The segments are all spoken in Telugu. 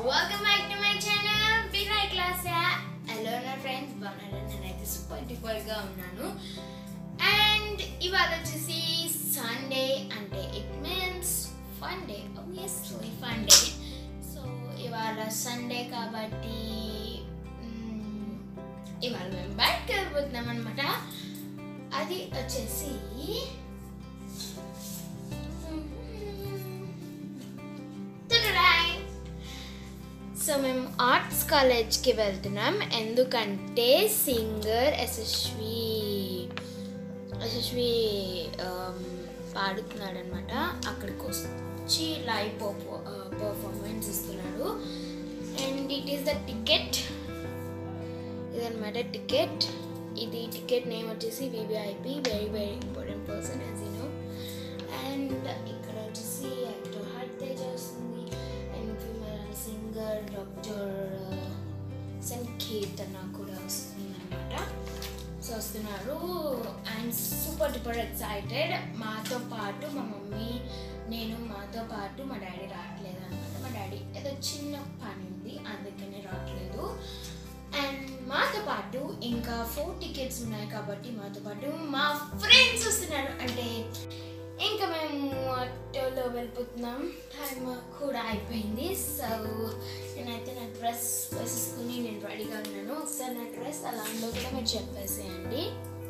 Welcome back to my channel big class hello నా ఫ్రెండ్స్ బాగున్నారా నేనైతే సూపర్ గా ఉన్నాను అండ్ ఇవాళ వచ్చేసి సండే అంటే it means fun day obviously fun day so ఇవాళ సండే కాబట్టి మ్, ఇవాళ మేము బయటకు వెళ్ళిపోతున్నాం అనమాట అది వచ్చేసి తుడురాయ్. సో మేము ఆర్ట్స్ కాలేజ్కి వెళ్తున్నాం ఎందుకంటే సింగర్ యశస్వి యశస్వి పాడుతున్నాడు అనమాట అక్కడికి వచ్చి లైవ్ పర్ఫార్మెన్స్ ఇస్తున్నాడు and it is the ticket ఇదనమాట టికెట్ ఇది టికెట్ నేమ్ వచ్చేసి VVIP very very important person as you know and ఇక్కడ వచ్చేసి యాక్టర్ హార్ట్ తేజ వస్తుంది అండ్ ఫీమేల్ సింగర్ డాక్టర్ సంకీర్తన కూడా వస్తుంది అనమాట సో వస్తున్నారు అండ్ సూపర్ డూపర్ ఎక్సైటెడ్ మాతో పాటు మా మమ్మీ నేను మాతో పాటు మా డాడీ రావట్లేదు అనమాట మా డాడీ ఏదో చిన్న పని ఉంది అందుకనే రావట్లేదు అండ్ మాతో పాటు ఇంకా ఫోర్ టికెట్స్ ఉన్నాయి కాబట్టి మాతో పాటు మా ఫ్రెండ్స్ వస్తున్నారు అంటే ఇంకా మేము ఆటోలో వెళ్ళిపోతున్నాం టైం కూడా అయిపోయింది సో నేనైతే నా డ్రెస్ వేసేసుకుని నేను రెడీగా ఉన్నాను ఒకసారి నా డ్రెస్ అలా ఉందో కూడా మీరు చెప్పేసేయండి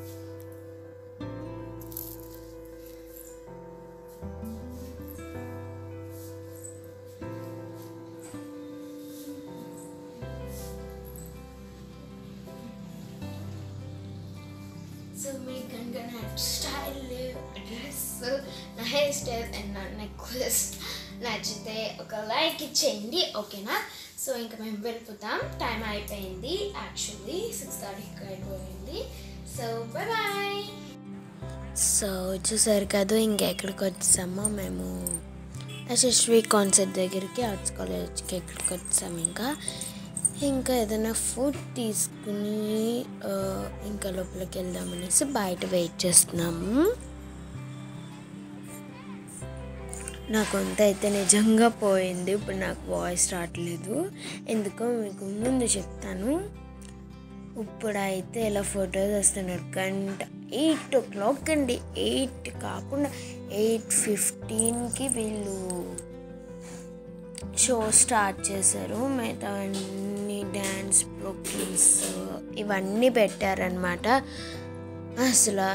సో మీకు కనుక నా స్టైల్ డ్రెస్ నా హెయిర్ స్టైల్ అండ్ నా నెక్లెస్ నచ్చితే ఒక లైక్ ఇచ్చేయండి ఓకేనా సో ఇంకా మేము వెళ్ళిపోతాం టైం అయిపోయింది యాక్చువల్లీ సిక్స్ థర్టీకి అయిపోయింది సో బాయ్ బాయ్ సో చూసారు కదా ఇంకా ఎక్కడికి వచ్చామో మేము యశస్వి కాన్సర్ట్ దగ్గరికి ఆర్ట్స్ కాలేజ్కి ఎక్కడికి వచ్చాము ఇంకా ఇంకా ఏదైనా ఫుడ్ తీసుకుని ఆ, ఇంకా లోపలికి వెళ్దామనేసి బయట వెయిట్ చేస్తున్నాము నా కొంత అయితే నిజంగా పోయింది ఇప్పుడు నాకు వాయిస్ రావట్లేదు ఎందుకో మీకు ముందు చెప్తాను ఇప్పుడైతే ఇలా ఫొటోస్ వస్తున్నారు గంట ఎయిట్ ఓ క్లాక్ అండి ఎయిట్ కాకుండా ఎయిట్ ఫిఫ్టీన్కి వీళ్ళు షో స్టార్ట్ చేశారు మిగతా అన్ని డ్యాన్స్ ప్రోగ్రామ్స్ ఇవన్నీ పెట్టారనమాట అసలు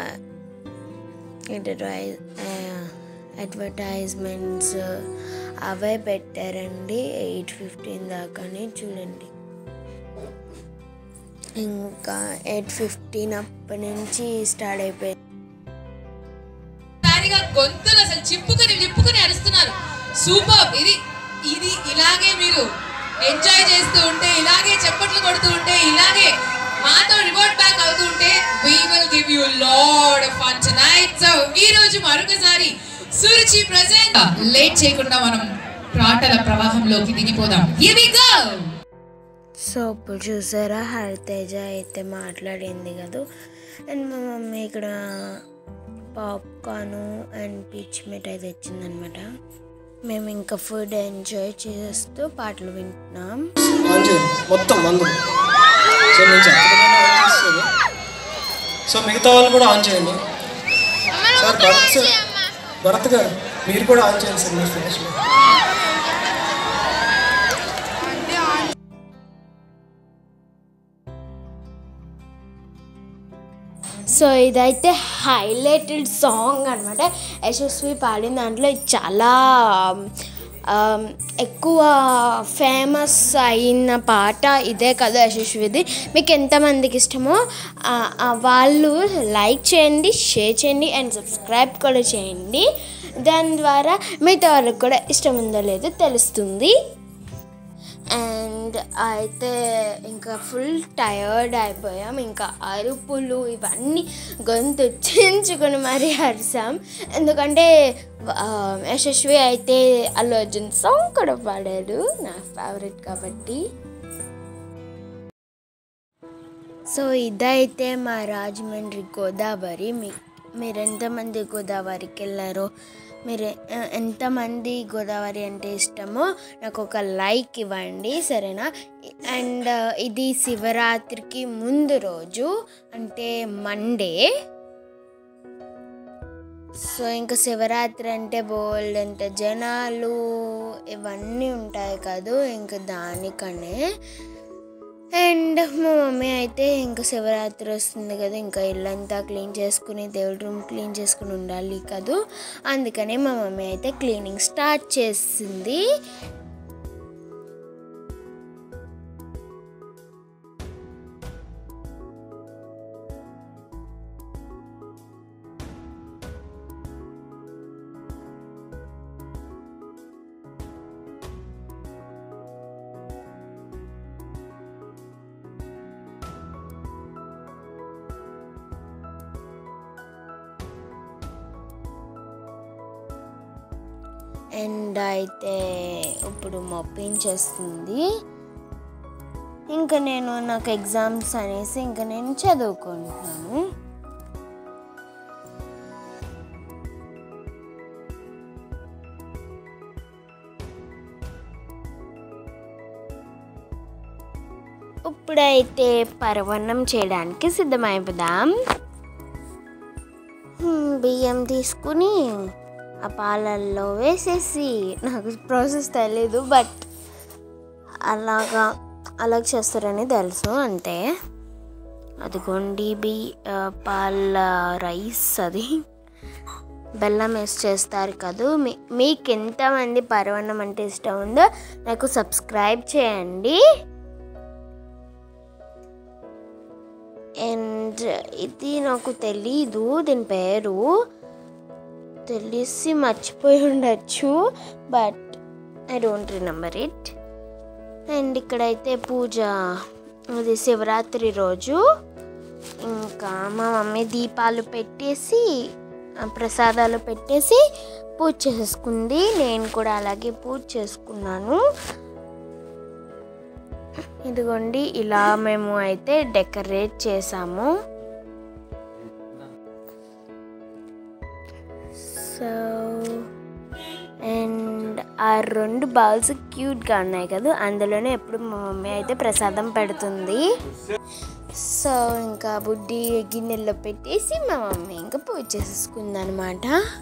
అడ్వర్టైజ్మెంట్స్ అవే పెట్టారండి ఎయిట్ ఫిఫ్టీన్ దాకానే చూడండి ఇంకా ఎయిట్ ఫిఫ్టీన్ అప్పటి నుంచి స్టార్ట్ అయిపోయింది సారిగా గొంతులు అసలు చింపుకొని చింపుకొని అరుస్తున్నారు సూపర్ ఇది ఇది ఇలాగే మీరు ఎంజాయ్ చేస్తూ ఉంటే ఇలాగే చప్పట్లు కొడుతూ ఉంటే ఇలాగే మాతో రివర్ట్ బ్యాక్ అవుతూ ఉంటే we will give you lot of fun tonight so ఈ రోజు మరొకసారి సురుచి ప్రెజెంట్ లేట్ చేయకుండా మనం పాటల ప్రవాహంలోకి దిగిపోదాం Here we go సో ఇప్పుడు చూసారా హరితేజ అయితే మాట్లాడింది కదా అండ్ మా మమ్మీ ఇక్కడ పాప్కార్న్ అండ్ పీచ్ మిఠాయి తెచ్చిందనమాట మేము ఇంకా ఫుడ్ ఎంజాయ్ చేస్తూ పాటలు వింటున్నాం ఆన్ చేయండి మొత్తం అందరూ సో నేను చెప్పకుండా ఆన్ చేస్తాను సో మిగతా వాళ్ళు కూడా ఆన్ చేయండి సార్ భరత్ సార్ భరత్ గారు మీరు కూడా ఆన్ చేయండి సార్ మీ ఫ్లాష్లో సో ఇదైతే హైలైటెడ్ సాంగ్ అనమాట యశస్వి పాడిన దాంట్లో ఇది చాలా ఆమ్, ఎక్కువ ఫేమస్ అయిన పాట ఇదే కదా యశస్విది మీకు ఎంతమందికి ఇష్టమో ఆ, ఆ, వాళ్ళు లైక్ చేయండి షేర్ చేయండి అండ్ సబ్స్క్రైబ్ కూడా చేయండి దాని ద్వారా మిగతా వాళ్ళకి కూడా ఇష్టం ఉందో లేదో తెలుస్తుంది అండ్ అయితే ఇంకా ఫుల్ టయర్డ్ అయిపోయాం ఇంకా అరుపులు ఇవన్నీ గొంతు చించుకొని మరీ అరిసాం ఎందుకంటే ఆ, యశస్వి అయితే అల్లు అర్జున్ సాంగ్ కూడా పాడాడు నా ఫేవరెట్ కాబట్టి సో ఇదైతే మా రాజమండ్రి గోదావరి మీ మీరు ఎంతమంది గోదావరికి వెళ్ళారో మీరు ఆ, ఎంతమంది గోదావరి అంటే ఇష్టమో నాకు ఒక లైక్ ఇవ్వండి సరేనా అండ్ ఇది శివరాత్రికి ముందు రోజు అంటే మండే సో ఇంకా శివరాత్రి అంటే బోల్డ్ అంటే జనాలు ఇవన్నీ ఉంటాయి కాదు ఇంకా దానికనే అండ్ మా మమ్మీ అయితే ఇంకా శివరాత్రి వస్తుంది కదా ఇంకా ఇల్లంతా క్లీన్ చేసుకుని దేవుడి రూమ్ క్లీన్ చేసుకుని ఉండాలి కదూ అందుకనే మా మమ్మీ అయితే క్లీనింగ్ స్టార్ట్ చేసింది అండ్ అయితే ఇప్పుడు మొప్పించేస్తుంది ఇంకా నేను నాకు ఎగ్జామ్స్ అనేసి ఇంకా నేను చదువుకుంటున్నాను ఇప్పుడైతే పరవన్నం చేయడానికి సిద్ధమైపోదాం హ్మ్, బియ్యం తీసుకుని ఆ పాలల్లో వేసేసి నాకు ప్రాసెస్ తెలీదు బట్ అలాగా అలా చేస్తారని తెలుసు అంతే అదిగోండి బి ఆ, పాల రైస్ అది బెల్లం వేసి చేస్తారు కదూ మీ మీకు ఎంతమంది పరవన్నం అంటే ఇష్టం ఉందో నాకు సబ్స్క్రైబ్ చేయండి అండ్ ఇది నాకు తెలీదు దీని పేరు తెలిసి మర్చిపోయి ఉండొచ్చు but I don't remember it and ఇక్కడైతే పూజ అది శివరాత్రి రోజు ఇంకా మా మమ్మీ దీపాలు పెట్టేసి ఆ, ప్రసాదాలు పెట్టేసి పూజ చేసుకుంది నేను కూడా అలాగే పూజ చేసుకున్నాను ఇదిగోండి ఇలా మేము అయితే డెకరేట్ చేసాము సో అండ్ ఆ రెండు బౌల్స్ క్యూట్గా ఉన్నాయి కదా అందులోనే ఎప్పుడు మా మమ్మీ అయితే ప్రసాదం పెడుతుంది సో ఇంకా బుడ్డి గిన్నెల్లో పెట్టేసి మా మమ్మీ ఇంకా పూజ చేసేసుకుందనమాట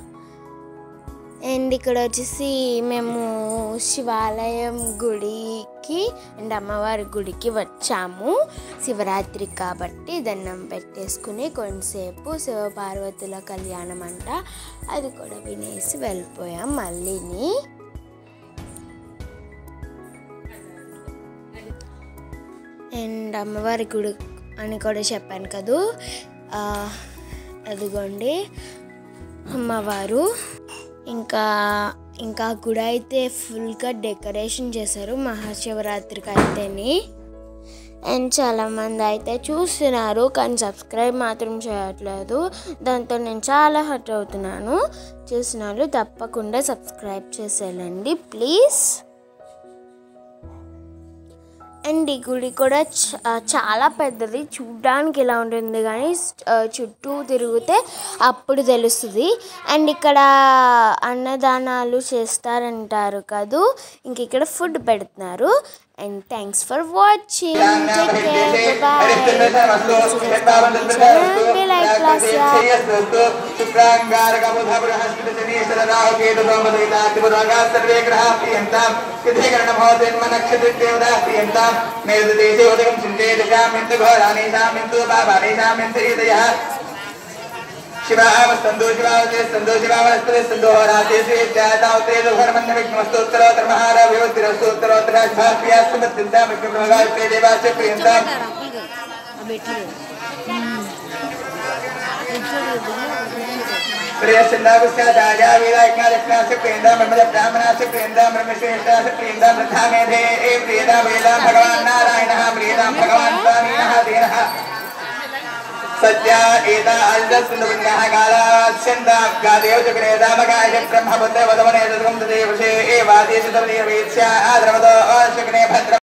అండ్ ఇక్కడ వచ్చేసి మేము శివాలయం గుడికి అండ్ అమ్మవారి గుడికి వచ్చాము శివరాత్రి కాబట్టి దండం పెట్టేసుకుని కొంతసేపు శివపార్వతుల కళ్యాణం అంట అది కూడా వినేసి వెళ్ళిపోయాం మళ్ళీని అండ్ అమ్మవారి గుడి అని కూడా చెప్పాను కదూ ఆ, అదిగోండి అమ్మవారు ఇంకా ఇంకా గుడి అయితే ఫుల్గా డెకరేషన్ చేశారు మహాశివరాత్రికి అయితేని అండ్ చాలామంది అయితే చూస్తున్నారు కానీ సబ్స్క్రైబ్ మాత్రం చేయట్లేదు దాంతో నేను చాలా హర్ట్ అవుతున్నాను చూసిన వాళ్ళు తప్పకుండా సబ్స్క్రైబ్ చేసేయాలండి ప్లీజ్ అండ్ ఈ గుడి కూడా చ- ఆ, చాలా పెద్దది చూడ్డానికి ఇలా ఉంటుంది కానీ ఆ, చుట్టూ తిరిగితే అప్పుడు తెలుస్తుంది అండ్ ఇక్కడ అన్నదానాలు చేస్తారంటారు కదూ ఇంక ఇక్కడ ఫుడ్ పెడుతున్నారు and thanks for watching take care bye శివావస్తందో శివావతే స్తందో శివావనస్పతి స్తందో రాతే శ్రీత్యాతావతే దుర్మన్న విష్ణుమస్తోత్తరోత్తర మహారా వివత్తిరస్తోత్తరోత్తర శివాప్యాస్తు మత్తింతా విష్ణుప్రభగాస్తే దేవాచ ప్రియంతాం ప్రియసిందాగుస్యాజా వీరాజ్ఞాలక్ష్మ్యాసి ప్రియందా బ్రహ్మద బ్రాహ్మణాసి ప్రియందా బ్రహ్మశ్రేష్టాసి ప్రియందా వృద్ధామేధే ఏ ప్రియదా వేదా భగవాన్ నారాయణः ప్రియదాం భగవాన్ స్వామినः దేనः सत्या एता अल्दस्सुन्दविन्याः कालास्यन्ताब्गादेव जगनेदामगाय ब्रह्मपुत्र वदवने तदगं तदेवशे एवादेशतवनीयवेत्स्या आद्रवदो अशकने भद्र